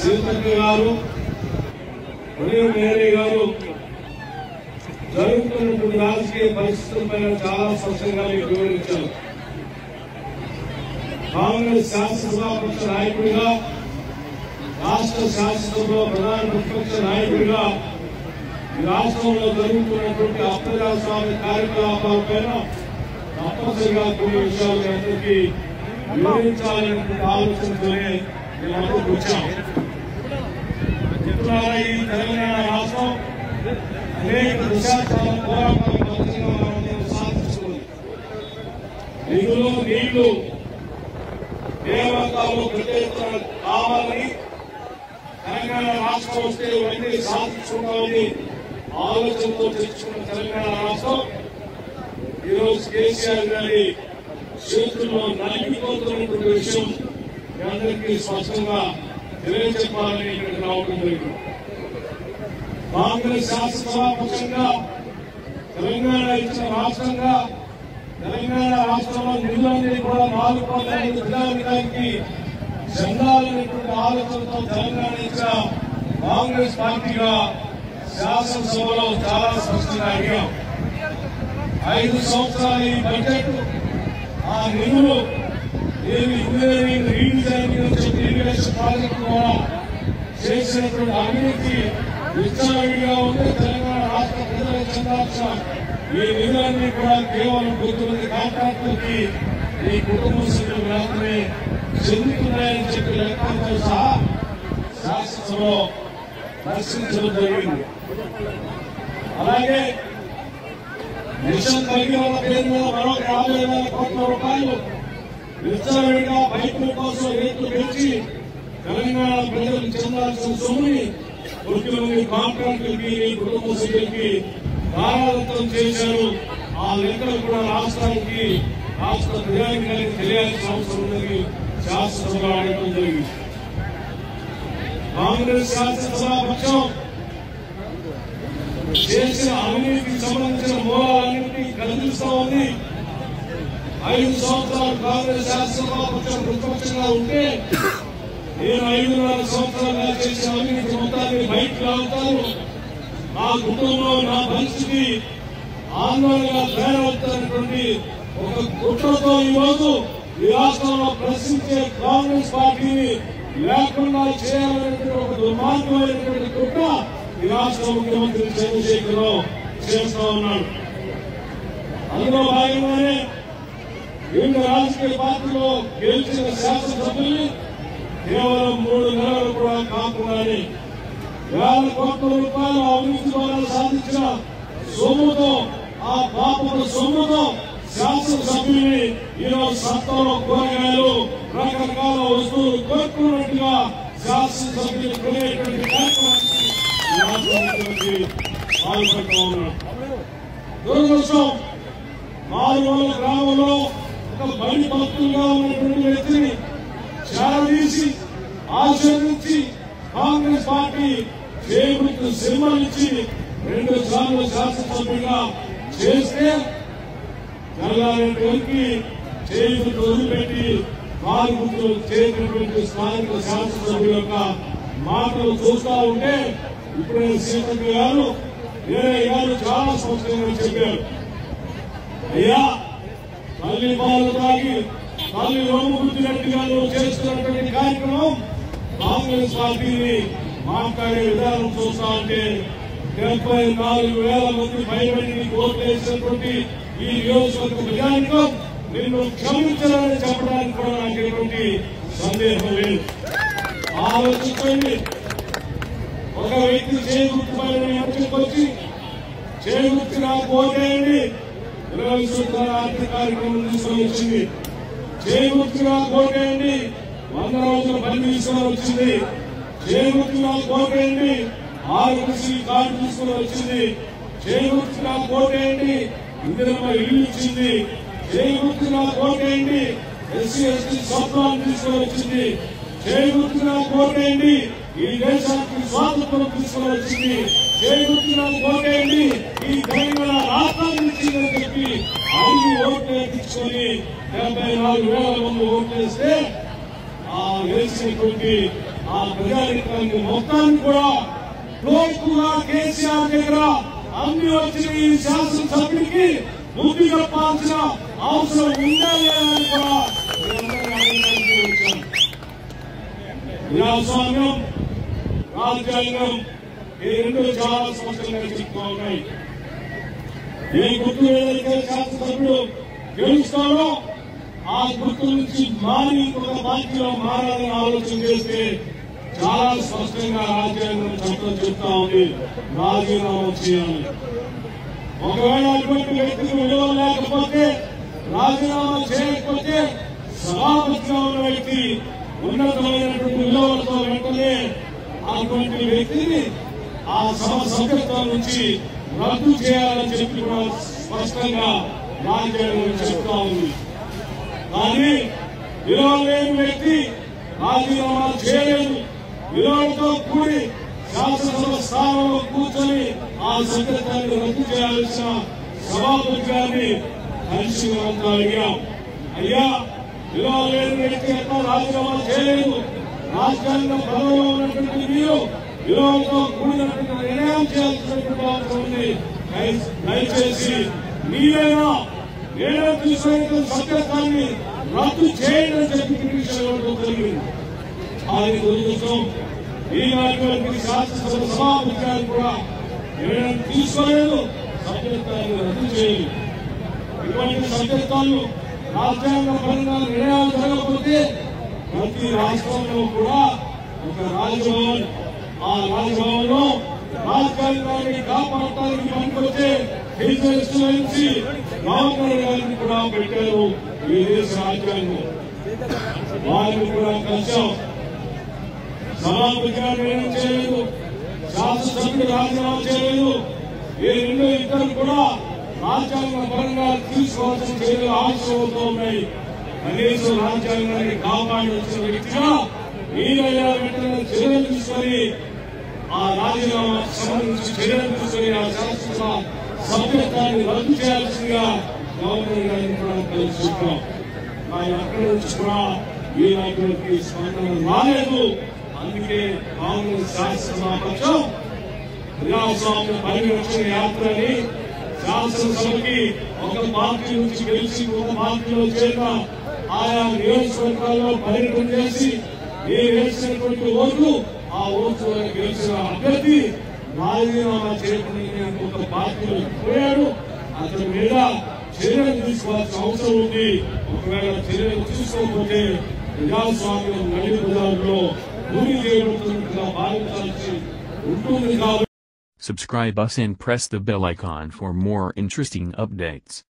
సీతక్క గారు మరియు మేరీ గారు జరుగుతున్నటువంటి రాజకీయ పరిస్థితులపైన చాలా స్పష్టంగా మీకు వివరించారు కాంగ్రెస్ శాసనసభాపక్ష నాయకుడిగా రాష్ట్ర శాసనసభలో ప్రధాన ప్రతిపక్ష నాయకుడిగా ఈ రాష్ట్రంలో జరుగుతున్నటువంటి అప్రజాస్వామ్య కార్యకలాపాలపైన తప్పనిసరిగా కొన్ని విషయాలు మీ అందరికీ వివరించాలనేటువంటి ఆలోచనతోనే మేమందరికి వచ్చాం చెప్తున్నారా ఈ తెలంగాణ రాష్ట్రం అనేక దశాబ్దాల పోరాటాల ఫలితంగా మనం సాధించుకుంది నిధులు నీళ్లు ఏ వర్గాల్లో పెద్ద ఎత్తున కావాలని తెలంగాణ రాష్ట్రం వస్తే ఇవన్నీ సాధించుకుంటామని ఆలోచనతో తెచ్చుకున్న తెలంగాణ రాష్ట్రం ఈరోజు కేసీఆర్ గారి చేతుల్లో నలిగిపోతున్నటువంటి విషయం మీ అందరికీ స్పష్టంగా తెలియజెప్పాలని ఇక్కడికి రావడం జరిగింది కాంగ్రెస్ శాసనసభాపక్షంగా తెలంగాణ ఇచ్చిన రాష్ట్రంగా తెలంగాణ రాష్ట్రంలో నిధులన్నీ కూడా నాలుగు వందల ఐదు ప్రజానికానికి చెందాలనేటువంటి ఆలోచనతో తెలంగాణ ఇచ్చిన కాంగ్రెస్ పార్టీగా శాసనసభలో చాలా స్పష్టంగా అడిగాం ఐదు సంవత్సరాల ఈ బడ్జెట్ ఆ నిధులు ఏమి ఇంజనీరింగ్ రీడిజైనింగ్ చెప్పి ఇరిగేషన్ ప్రాజెక్టు ద్వారా చేసినటువంటి అవినీతి విచ్చలవిడిగా ఉంది తెలంగాణ రాష్ట్ర ప్రజలకు చెందాల్సిన ఈ నిధులన్నీ కూడా కేవలం కొద్దిమంది కాంట్రాక్టులకి ఈ కుటుంబ సభ్యులు మాత్రమే చెందుతున్నాయని చెప్పి లెక్కలతో సహా శాసనసభలో ప్రశ్నించడం జరిగింది అలాగే మిషన్ భగీరథ పేరు మీద మరో యాభై వేల కోట్ల రూపాయలు విచ్చలవిడిగా బైకుల కోసం రేట్లు పెంచి తెలంగాణ ప్రజలకు చెందాల్సిన సొమ్ముని కొద్దిమంది కాంట్రాక్టులకి ఈ కుటుంబ సభ్యులకి దారాదత్తం చేశారు ఆ లెక్కలు కూడా రాష్ట్రానికి రాష్ట్ర ప్రజానికానికి తెలియాల్సిన అవసరం ఉందని శాసనసభలో అడగడం జరిగింది కాంగ్రెస్ శాసనసభాపక్షం చేసిన అవినీతికి సంబంధించిన మూలాలన్నింటినీ కల్పిస్తా ఉంది ఐదు సంవత్సరాలు కాంగ్రెస్ శాసనసభాపక్షం ప్రతిపక్షంగా ఉంటే నేను ఐదున్నర సంవత్సరాలుగా చేసిన అవినీతి మొత్తాన్ని బయటకు లాగుతాను నా కుటుంబం నా పరిస్థితి ఆందోళనగా తయారవుతున్నటువంటి ఒక కుట్రతో ఈరోజు ఈ రాష్ట్రంలో ప్రశ్నించే కాంగ్రెస్ పార్టీని లేకుండా చేయాలనేటువంటి ఒక దుర్మార్గమైనటువంటి కుట్ర ఈ రాష్ట్ర ముఖ్యమంత్రి చంద్రశేఖరరావు చేస్తా ఉన్నాడు అందులో భాగంగానే వివిధ రాజకీయ పార్టీలో గెలిచిన శాసనసభ్యుల్ని కేవలం మూడు నెలలు కూడా కాకుండానే వేల కోట్ల రూపాయల అవినీతి ద్వారా సాధించిన సొమ్ముతో ఆ పాపల సొమ్ముతో శాసనసభ్యుల్ని ఈరోజు సత్తంలో కూరగాయలు రకరకాల వస్తువులు కొనుక్కున్నట్టుగా శాసనసభ్యులు కొనేటువంటి కార్యక్రమానికి ఈ రాష్ట్ర ముఖ్యమంత్రి పాల్గొంటూ ఉన్నాడు దురదృష్టం మారుమూల గ్రామంలో ఒక బడి భక్తులుగా ఉన్నటువంటి వ్యక్తిని చేరదీసి ఆశీర్వించి కాంగ్రెస్ పార్టీ చేకూర్చు సింబల్ ఇచ్చి రెండు సార్లు శాసనసభ్యుగా చేస్తే జరగాలనేటువంటి చేతులు వదిలిపెట్టి కాలు గుర్తులు చేసినటువంటి స్థానిక శాసనసభ్యుల యొక్క మాటలు చూస్తా ఉంటే ఇప్పుడే సీతక్క గారు వేరే గారు చాలా స్పష్టంగా చెప్పారు అయ్యా తల్లి పాలు తాగి తల్లి రొమ్ము గుర్తినట్టుగా నువ్వు చేస్తున్నటువంటి కార్యక్రమం కాంగ్రెస్ పార్టీని మాట్లాడే విధానం చూస్తా ఉంటే డెబ్బై నాలుగు వేల మంది భయపడి నీకు ఓట్లు వేసినటువంటి ఈ నియోజకవర్గ ప్రజానికం నిన్ను క్షమించాలని చెప్పడానికి కూడా నాకు ఎటువంటి సందేహం లేదు ఆలోచించండి ఒక వ్యక్తి చేకూర్చుకోవాలని ఎన్నికలకు వచ్చి చేకూర్చి నాకు ఓటేయండి ఇరవై సూత్రాల ఆర్థిక కార్యక్రమం తీసుకొని వచ్చింది చేకూర్చిగా కోటేయండి వంద రోజుల పని తీసుకొని వచ్చింది చేకూర్చిగా కోటేయండి ఆరోగ్యశ్రీ కార్డు తీసుకొని వచ్చింది చేకూర్చిగా కోటేయండి ఇందిరమ్మ ఇల్లు ఇచ్చింది చేకూర్చిగా కోటేయండి ఎస్సీ ఎస్టీ స్వప్నాలు తీసుకొని వచ్చింది చేకూర్చిగా కోటేయండి ఈ దేశానికి స్వాతంత్రం తీసుకొని వచ్చింది చేకూర్చిగా కోటేయండి ఈ తెలంగాణ రాష్ట్రాన్ని ఇచ్చిందని చెప్పి అన్ని ఓట్లు ఎక్కించుకొని డెబ్బై నాలుగు వేల మంది ఓట్లు వేస్తే ఆ వేసినటువంటి ఆ ప్రజానికాన్ని మొత్తాన్ని కూడా లోకుగా కేసీఆర్ దగ్గర అన్ని వచ్చిన ఈ శాసనసభ్యుడికి బుద్ధి చెప్పాల్సిన అవసరం ఉందా లేదా అని కూడా మీరందరూ అడగడానికి వచ్చాను. ప్రజాస్వామ్యం రాజ్యాంగం ఈ రెండు చాలా స్పష్టంగా చెప్తా ఉన్నాయి ఏ గుర్తు ఏదైతే శాసనసభ్యుడు గెలుస్తాడో ఆ గుర్తు నుంచి మారి ఇంకొక పార్టీలో మారాలని ఆలోచన చేస్తే చాలా స్పష్టంగా రాజ్యాంగం చట్టం చెప్తా ఉంది రాజీనామా చేయాలి ఒకవేళ అటువంటి వ్యక్తికి విలువ లేకపోతే రాజీనామా చేయకపోతే సభాపతిగా ఉన్న వ్యక్తి ఉన్నతమైనటువంటి విలువలతో వెంటనే అటువంటి వ్యక్తిని ఆ సభ సభ్యత్వం నుంచి రద్దు చేయాలని చెప్పి కూడా స్పష్టంగా రాజ్యాంగం చెప్తా ఉంది కానీ విలువ లేని వ్యక్తి రాజీనామా చేయలేదు విలువలతో కూడి శాసనసభ స్థానంలో కూర్చొని ఆ సభ్యత్వాన్ని రద్దు చేయాల్సిన సభాపతి గారిని కలిసి మనంతా అడిగాం అయ్యా విలువ లేని వ్యక్తి ఎట్లా రాజీనామా చేయలేదు రాజ్యాంగ పదవిలో ఉన్నటువంటి మీరు విలువలతో కూడినటువంటి నిర్ణయం చేయాల్సినటువంటి అవసరం ఉంది దయ- దయచేసి మీరైనా నేనే తీసుకునే సభ్యత్వాన్ని రద్దు చేయండి అని చెప్పి పిటిషన్ ఇవ్వడం జరిగింది ఆయన దురదృష్టం ఈనాటి శాసనసభ సభాపతి గారు కూడా నిర్ణయం తీసుకోలేదు సభ్యత్వాన్ని రద్దు చేయాలి ఇటువంటి సభ్యత్వాలు రాజ్యాంగపరంగా నిర్ణయాలు జరగకపోతే ప్రతి రాష్ట్రంలో కూడా ఒక రాజ్భవన్ ఆ రాజ్భవన్ లో రాజ్యాంగాన్ని కాపాడటానికి పనికొచ్చే హిజ్ ఎక్సలెన్సీ గవర్నర్ గారిని కూడా పెట్టారు ఈ దేశ రాజ్యాంగం వారిని కూడా కలిసాం సభాపతిగా నిర్ణయం చేయలేదు శాసనసభ్యుడు రాజీనామా చేయలేదు ఈ రెండు ఇద్దరు కూడా రాజ్యాంగ పరంగా తీసుకోవాల్సిన చర్యలు ఆలస్యం అవుతూ ఉన్నాయి కనీసం రాజ్యాంగాన్ని కాపాడాల్సిన వ్యక్తిగా మీరైనా వెంటనే చర్యలు తీసుకొని ఆ రాజీనామా సంబంధించి చర్యలు తీసుకొని ఆ శాసనసభ సభ్యత్వాన్ని రద్దు చేయాల్సిందిగా గవర్నర్ గారిని కూడా కలిసి చెప్పాం ఆయన అక్కడి నుంచి కూడా వీళ్ళకి స్పందన రాలేదు అందుకే కాంగ్రెస్ శాసనసభాపక్షం ప్రజాస్వామ్య పరిరక్షణ యాత్రని శాసనసభకి ఒక పార్టీ నుంచి గెలిచి ఒక పార్టీలో చేరిన ఆయా నియోజకవర్గాల్లో పర్యటన చేసి ఏ వేసినటువంటి ఓట్లు ఆ ఓట్లు గెలిచిన అభ్యర్థి రాజీనామా చేయకుండా ఒక పార్టీలో పోయాడు అతని మీద చర్యలు తీసుకోవాల్సిన అవసరం ఉంది ఒకవేళ చర్యలు తీసుకోకపోతే ప్రజాస్వామ్యం నడి బజార్లో భూమి చేయబడుతున్నట్టుగా భావించాల్సి ఉంటుంది కాబట్టి Subscribe us and press the bell icon for more interesting updates.